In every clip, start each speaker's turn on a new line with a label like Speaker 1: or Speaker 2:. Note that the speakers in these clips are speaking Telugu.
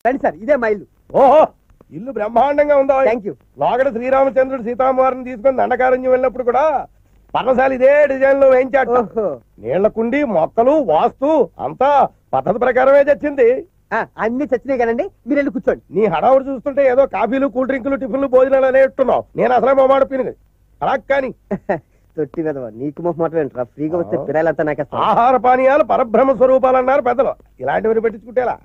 Speaker 1: రండి సార్ ఇదే మా ఇల్లు
Speaker 2: ఓహో ఇల్లు బ్రహ్మాండంగా ఉందో
Speaker 1: థ్యాంక్ యూ
Speaker 2: లోగడ శ్రీరామచంద్రుడు సీతామ్మవారిని తీసుకొని దండకారణ్యం వెళ్ళినప్పుడు కూడా పర్ణశాల ఇదే డిజైన్ లో వేయించాడు
Speaker 1: ఓహో
Speaker 2: నీళ్ల కుండి మొక్కలు వాస్తు అంతా పద్ధతి ప్రకారమే తెచ్చింది
Speaker 1: ఆ, అన్ని చచ్చినాయి కదండి మీరు వెళ్ళి కూర్చోండి
Speaker 2: నీ హడావుడు చూస్తుంటే ఏదో కాఫీలు కూల్ డ్రింకులు టిఫిన్లు భోజనాలు అనేట్టున్నావు నేను అసలే మొమాట పినిది అలా కానీ
Speaker 1: తొట్టి మీద నీకు మొహమాట ఏంట్రా ఫ్రీగా వస్తే పిరాలంతా నాకు ఇస్తావా?
Speaker 2: ఆహార పానీయాలు పరబ్రహ్మ స్వరూపాలు అన్నారు పెద్దలు ఇలాంటివి పెట్టించుకుంటేలా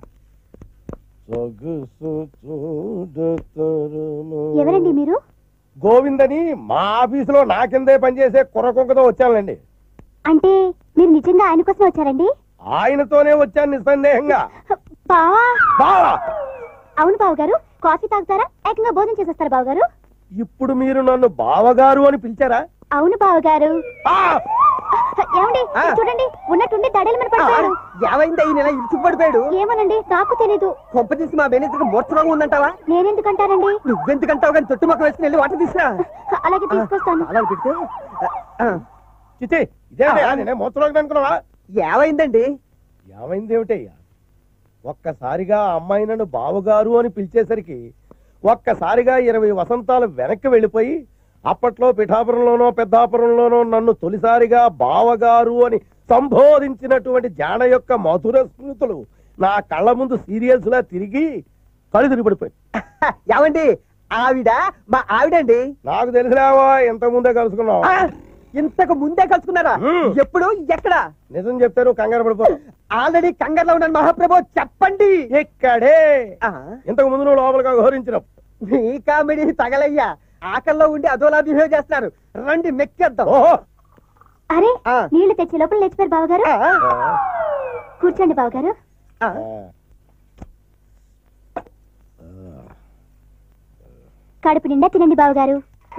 Speaker 3: ఎవరండి మీరు
Speaker 2: గోవిందని మా ఆఫీసులో నా కిందే పనిచేసే కుర్రకుంకతో వచ్చానులేండి
Speaker 3: అంటే మీరు నిజంగా ఆయన కోసం వచ్చారండి
Speaker 2: ఆయనతోనే వచ్చాను నిస్సందేహంగా
Speaker 3: బావా
Speaker 2: బావా
Speaker 3: అవును బావ గారు కాఫీ తాగుతారా ఏకంగా భోజనం చేసేస్తారా బావ గారు
Speaker 2: ఇప్పుడు మీరు నన్ను బావగారు అని పిలిచారా
Speaker 3: అవును బావ గారు
Speaker 2: ఆ!
Speaker 3: ఏమండి
Speaker 1: ఆ.
Speaker 3: చూడండి ఉన్నట్టుండి దడలు మన
Speaker 1: ఆ,
Speaker 3: పడిపోయారు
Speaker 1: ఏమైందా ఈ నెల ఇరుచుకుపడిపోయాడు
Speaker 3: ఏమోనండి నాకు తెలీదు
Speaker 1: కొంప తీసి మా మేనేజర్ మూర్చరోగం ఉందంటావా
Speaker 3: నేనెందుకంటారండి
Speaker 1: నువ్వెందుకంటావు కానీ తొట్టి మొక్క వేసుకుని వెళ్ళి వాటర్ తీసుకురా
Speaker 3: అలాగే తీసుకొస్తాను
Speaker 1: అలా పెడితే ఆ,
Speaker 2: చిచ్చి ఇదేంటయ్యా నేనే మూత్రలోకి అనుకున్నావా
Speaker 1: ఏమైందండి
Speaker 2: ఏమైంది ఏమిటయ్యా ఒక్కసారిగా ఆ అమ్మాయి నన్ను బావగారు అని పిలిచేసరికి ఒక్కసారిగా ఇరవై వసంతాలు వెనక్కి వెళ్ళిపోయి అప్పట్లో పిఠాపురంలోనో పెద్దాపురంలోనో నన్ను తొలిసారిగా బావగారు అని సంబోధించినటువంటి జాన యొక్క మధుర స్మృతులు నా కళ్ళ ముందు సీరియల్స్ లా తిరిగి కళ్ళు తిరిగి పడిపోయి
Speaker 1: ఏమండి ఆవిడ మా ఆవిడండి
Speaker 2: నాకు తెలిసినావా ఎంత ముందే కలుసుకున్నావు
Speaker 1: ఆ, ఇంతకు ముందే కలుసుకున్నారా
Speaker 2: హ్మ్.
Speaker 1: ఎప్పుడు ఎక్కడ
Speaker 2: నిజం చెప్తే నువ్వు కంగారు పడిపో
Speaker 1: ఆల్రెడీ కంగారులో ఉన్నాను మహాప్రభు చెప్పండి
Speaker 2: ఇక్కడే
Speaker 1: ఆ,
Speaker 2: ఇంతకు ముందు నువ్వు లోపలిగా ఘోరించినప్పుడు
Speaker 1: మీ కామెడీ తగలయ్యా ఆకల్లో ఉండి అదోలా బిహేవ్ చేస్తున్నారు రండి మెక్కేద్దాం
Speaker 2: ఓహో
Speaker 3: అరే
Speaker 1: ఆ.
Speaker 3: నీళ్లు తెచ్చి లోపల లేచిపోయారు బావగారు
Speaker 1: ఆ,
Speaker 3: కూర్చోండి బావగారు
Speaker 1: ఆ,
Speaker 3: కడుపు నిండా తినండి బావగారు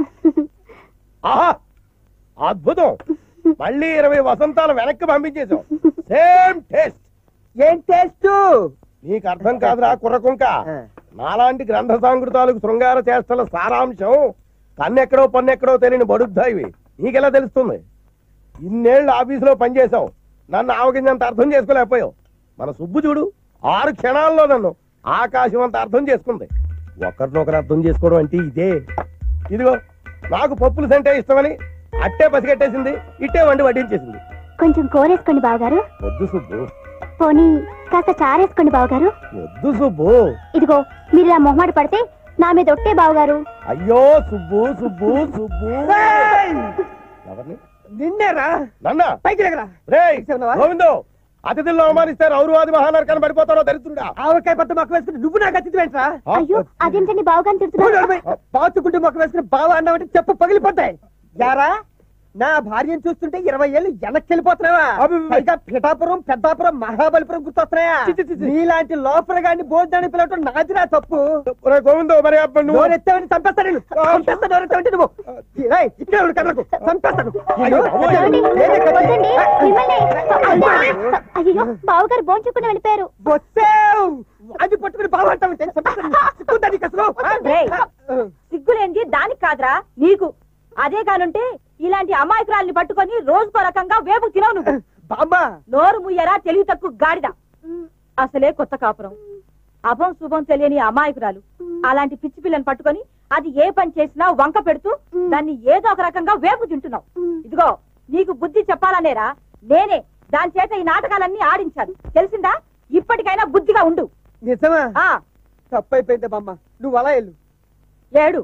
Speaker 2: ఆహా అద్భుతం మళ్ళీ ఇరవై వసంతాలు వెనక్కి పంపించేశాం సేమ్ టేస్ట్
Speaker 1: ఏం టేస్ట్
Speaker 2: నీకు అర్థం కాదురా కుర్రకుంక
Speaker 1: ఆ.
Speaker 2: నాలాంటి గ్రంథ సాంకృతాలకు శృంగార చేష్టల సారాంశం కన్నెక్కడో పన్నెక్కడో తెలియని బడుద్దా ఇవి నీకెలా తెలుస్తుంది ఇన్నేళ్ళు ఆఫీసులో పనిచేశావు నన్ను ఆవగింజంత అర్థం చేసుకోలేకపోయావు మన సుబ్బు చూడు ఆరు క్షణాల్లో నన్ను ఆకాశం అంత అర్థం చేసుకుంది ఒకరినొకరు అర్థం చేసుకోవడం అంటే ఇదే ఇదిగో నాకు పప్పులు సంటే ఇష్టమని అట్టే పసిగట్టేసింది ఇట్టే వండి వడ్డించేసింది
Speaker 3: కొంచెం కూరేసుకోండి బావగారు
Speaker 2: వద్దు సుబ్బు
Speaker 3: పోనీ కాస్త చారేసుకోండి బావగారు
Speaker 2: వద్దు సుబ్బు
Speaker 3: ఇదిగో మీరు ఇలా మొహమాట పడితే నా మీద ఒట్టే బావగారు
Speaker 2: అయ్యో సుబ్బు సుబ్బు సుబ్బు
Speaker 1: ఏయ్!
Speaker 2: ఎవరిని
Speaker 1: నిన్నేరా
Speaker 2: నన్న
Speaker 1: పైకి దగ్గర
Speaker 2: రేయ్
Speaker 1: చెప్తున్నావా?
Speaker 2: గోవిందో అతిథుల్లో అవమానిస్తారు ఔరువాది మహానరకాన్ని పడిపోతారో దరిద్రుడా
Speaker 1: ఆవకాయ పట్టు మొక్క వేసుకుని నువ్వు నాకు అతిథి ఏంట్రా
Speaker 2: ఆ,
Speaker 3: అయ్యో అదేంటండి బావగారిని
Speaker 1: చూడు,
Speaker 3: తిడుతున్నారు
Speaker 1: అరవై. బాతుకుంటే మొక్క వేసుకుని బావ అన్నావంటే చెప్పు పగిలిపోతాయి యారా నా భార్యను చూస్తుంటే ఇరవై ఏళ్ళు వెనక్కి వెళ్ళిపోతున్నావా
Speaker 2: అబ్బే.
Speaker 1: పైగా పిఠాపురం పెద్దాపురం మహాబలిపురం గుర్తొస్తున్నాయా
Speaker 2: చి, చి, చి, చి.
Speaker 1: నీలాంటి లోపల గాని భోజనాన్ని పిలవటం నాదిరా తప్పు
Speaker 2: ఒరేయ్ గోవిందో మరి అప్ప నువ్వు
Speaker 1: నోరెత్తావని చంపేస్తాను నేను. చంపేస్తా నోరెత్తావంటే నువ్వు రేయ్, ఇక్కడే ఉండు కదలకు చంపేస్తాను
Speaker 2: అయ్యో,
Speaker 3: ఏమండి?
Speaker 1: ఏదే కత్తి?
Speaker 3: వద్దండి, మిమ్మల్ని. అయ్యో బావగారు భోంచుకుని వెళ్ళిపోయారు
Speaker 1: వచ్చావు అది పట్టుకుని బాగుంటావంటే చంపేస్తాను సిగ్గుందా నీకు అసలు?
Speaker 4: రేయ్. సిగ్గులేంది దానికి కాదురా నీకు అదే కానుంటే ఇలాంటి అమాయకురాల్ని పట్టుకొని రోజుకో రకంగా వేపు తినవు నువ్వు
Speaker 1: బామ్మ
Speaker 4: నోరు ముయ్యరా తెలివి తక్కువ గాడిద అసలే కొత్త కాపురం అభం శుభం తెలియని అమాయకురాలు అలాంటి పిచ్చి పిల్లని పట్టుకొని అది ఏ పని చేసినా వంక పెడుతూ దాన్ని ఏదో ఒక రకంగా వేపు తింటున్నావు ఇదిగో నీకు బుద్ధి చెప్పాలనేరా నేనే దాని చేత ఈ నాటకాలన్నీ ఆడించాను తెలిసిందా ఇప్పటికైనా బుద్ధిగా ఉండు
Speaker 1: నిజమా
Speaker 4: ఆ
Speaker 1: తప్పైపోయింది బామ్మ నువ్వు అలా వెళ్ళు
Speaker 4: ఏడు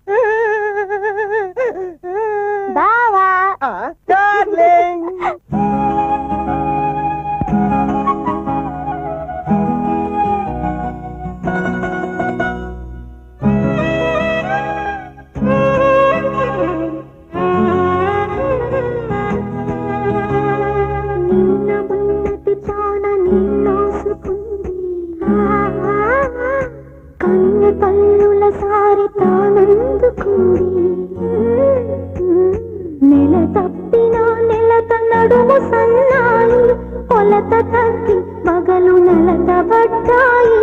Speaker 3: బావా
Speaker 1: ఆ, డార్లింగ్
Speaker 3: నిన్న మొన్నటి చాన నిన్నోసుకుంది కన్ను పల్లుల సారి తానందుకుంది నెల తప్పిన నెలత నడుము సన్నాయి కొలత తగ్గి మగలు నలతబడ్డాయి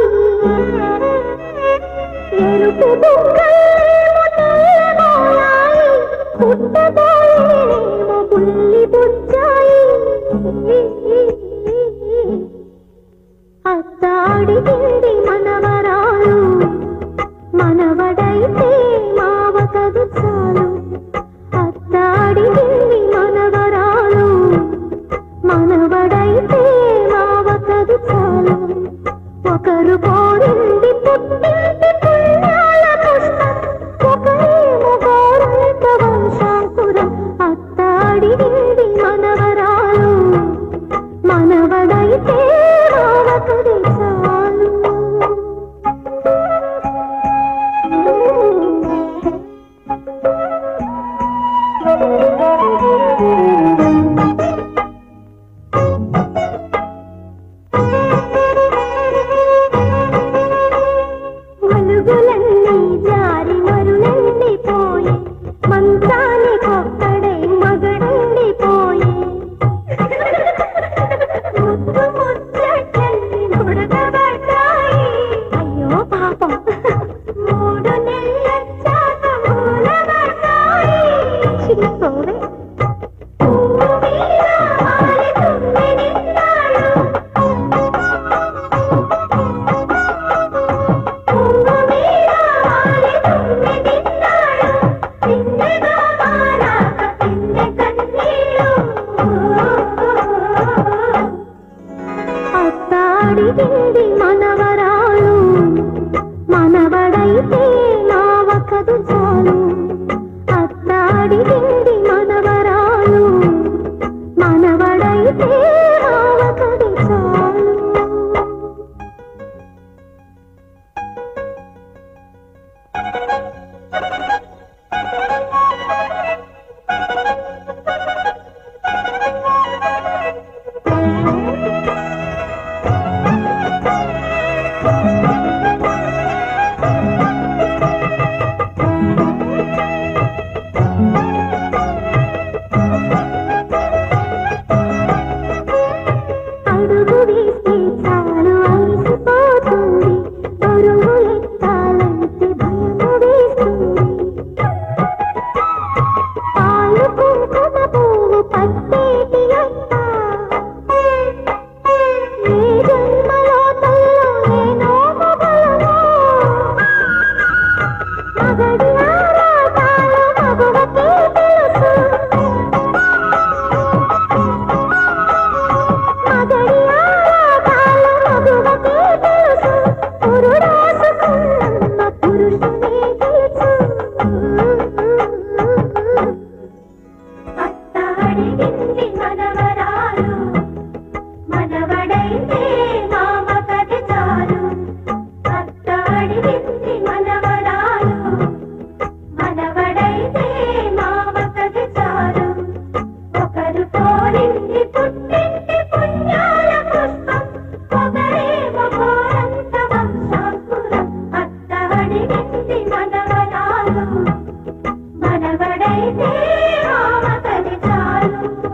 Speaker 3: ఎరుపు బుగ్గలేమో తెల్లబోయాయి పుట్టబోయేమో బుల్లి బుచ్చాయి అత్త అడిగింది మనవర మనవడైతే మావకది చాలు ఒకరు కోరింది పుట్టింది పుణ్యాల పుష్పం ఒకరేమో కోరంత వంశాంకురం అత్త అడిగింది మనవరాలు మనవడైతే మావకది చాలు మలుగులన్నీ జారి మరులండి పోయి మంచాని కొక్కడై మగడండి పోయి ముద్దు ముచ్చటల్లి ముడతబడ్డాయి అయ్యో పాపం మూడు నెలలొచ్చాక మూలబడ్డాయి చిరిపోవే పువ్వు మీద వాలి తుమ్మిదిన్నాడు పువ్వు మీద వాలి తుమ్మిదిన్నాడు పిన్నగా మారాక పిన్నె కన్నీళ్ళు అత్తాడిగింది మనవరాలు మనవడైతే నావకదు చాలు అత్తాడిగింది మనవరాలు మనవడైతే నావకది చాలు అడుగు వేస్తే చాలు అలసిపోతుంది బరువు ఎత్తాలంటే భయము వేస్తుంది పాలు కుంకుమ పువ్వు పట్టేటి అత్త ఏ జన్మలో తల్లో నేనో మొగలనో మగడి ఆరాటాలు మగువకే తెలుసు మగడి ఆరాటాలు మగువకే తెలుసు పురుడాసుకున్న పురుషునే తెలుసు అత్త అడిగింది మనవరాలు మనవడైతే మామకది చాలు అత్త అడిగింది మనవరాలు మనవడైతే మామకది చాలు ఒకరు కోరింది పుట్టింది పుణ్యాల పుష్పం ఒకరేమో కోరంత వంశాంకురం అత్త అడిగింది మనవరాలు మనవడైతే మామకది చాలు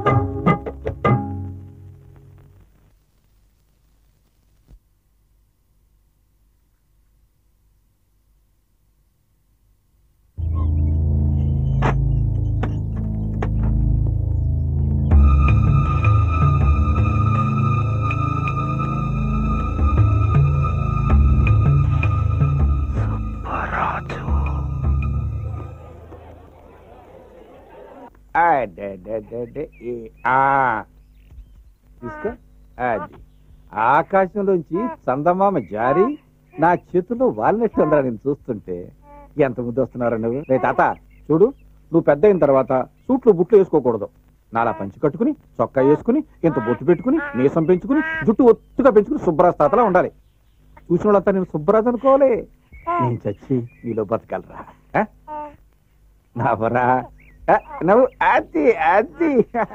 Speaker 5: అడడడడ ఏ ఆ. తీసుకో అది ఆకాశంలోంచి చందమామ జారి నా చేతిలో వాలినట్టు ఉందా నేను చూస్తుంటే ఎంత ముద్దు వస్తున్నారా నువ్వు రే తాత చూడు నువ్వు పెద్ద అయిన తర్వాత సూట్లు బుట్లు వేసుకోకూడదు నాలా పంచి కట్టుకుని చొక్కా వేసుకుని ఇంత బొట్టు పెట్టుకుని మీసం పెంచుకుని జుట్టు ఒత్తుగా పెంచుకుని శుభ్రాజ్ తాతలా ఉండాలి చూసిన వాళ్ళంతా నేను శుభ్రాజ్ అనుకోవాలి నేను చచ్చి నీలో బతకలరా ఆ? నవ్వరా ఆ, నవ్వు అది అది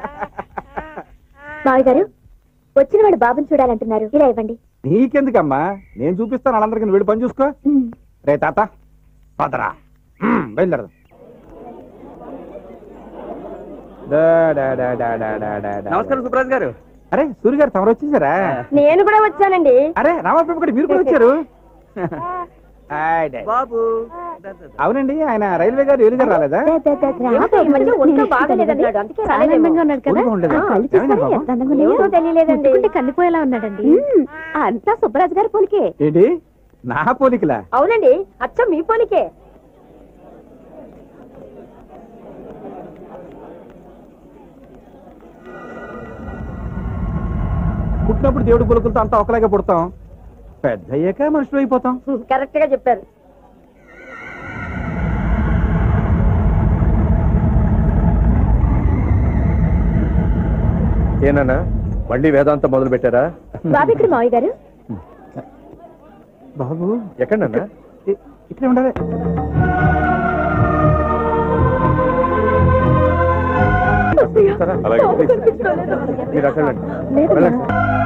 Speaker 3: బావి గారు వచ్చిన వాడు బాబుని చూడాలంటున్నారు ఇలా ఇవ్వండి
Speaker 5: నీకెందుకమ్మా నేను చూపిస్తాను వాళ్ళందరికీ నువ్వు వెళ్ళి పని చూసుకో రే తాత పదరా మ్మ్, బయలుదేరదు
Speaker 1: నమస్కారం సుబ్రాజ్ గారు
Speaker 5: అరే సూర్య గారు తమరు వచ్చేసారా
Speaker 3: నేను కూడా వచ్చానండి
Speaker 5: అరే రామప్ప కూడా మీరు కూడా వచ్చారు హాయ్ డాడీ.
Speaker 1: బాబు
Speaker 5: అవునండి ఆయన రైల్వే గారు ఏలు గారు రాలేదా
Speaker 3: ఒంట్లో బాగలేదన్నాడు అందుకే ఆనందంగా ఉన్నాడు కదా
Speaker 5: ఊరుగా ఉండలేదా?
Speaker 3: ఆ, కళ్ళు
Speaker 5: ఏమైంది
Speaker 3: చూస్తారా
Speaker 5: బాబు?
Speaker 3: ఎంత అందంగా ఉన్నాయో? ముట్టుకుంటే కందిపోయేలా ఉన్నాడండి అంతా సుబ్బరాజు గారి పోలికే
Speaker 5: ఏంటి నా పోలికలా
Speaker 3: అవునండి అచ్చం మీ పోలికే
Speaker 5: పుట్టినప్పుడు దేవుడి పులుకులతో అంతా ఒకలాగే పుడతాం పెద్ద అయ్యాక మనుషులు అయిపోతాం
Speaker 4: కరెక్ట్ గా చెప్పారు
Speaker 2: ఏనన్నా మళ్ళీ వేదాంతం మొదలు పెట్టారా
Speaker 3: బాబు ఇక్కడ మావయ్య గారు
Speaker 5: బాబు
Speaker 2: ఎక్కడన్నా
Speaker 5: ఇ- ఇక్కడే ఉండాలి
Speaker 2: అలాగే మీరు అక్కడ
Speaker 3: లేదు
Speaker 2: వెళ్ళండి.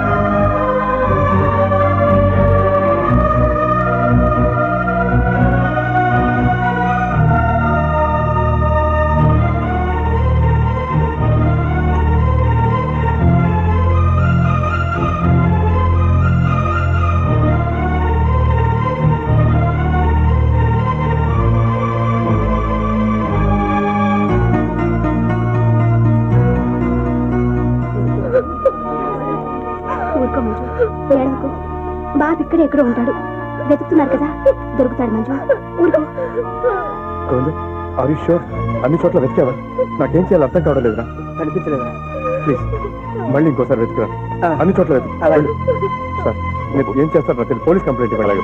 Speaker 3: ఊరుకో మంజు ఏడవకు బాబు ఇక్కడ ఎక్కడో ఉంటాడు వెతుకుతున్నారు కదా దొరుకుతాడు మంజు ఊరుకో
Speaker 2: గోవిందు ఆర్ యూ షూర్ అన్ని చోట్ల వెతికావా నాకేం చేయాలో అర్థం కావడం లేదురా
Speaker 1: కనిపించలేదా
Speaker 2: ప్లీజ్ మళ్ళీ ఇంకోసారి వెతుకురా
Speaker 1: ఆ.
Speaker 2: అన్ని చోట్ల వెతుకు
Speaker 1: అలాగే.
Speaker 2: వెళ్ళు. సార్ మీరు ఏం చేస్తారు నాకు తెలియదు. పోలీస్ కంప్లైంట్ ఇవ్వాలి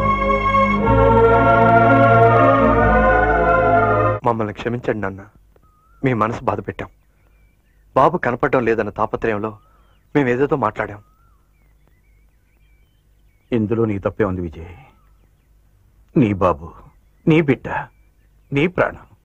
Speaker 6: మమ్మల్ని క్షమించండి నాన్న మీ మనసు బాధ పెట్టాం బాబు కనపడడం లేదన్న తాపత్రయంలో మేము ఏదేదో మాట్లాడాం
Speaker 5: ఇందులో నీ తప్పే ఉంది విజయ్ నీ బాబు నీ బిడ్డ నీ ప్రాణం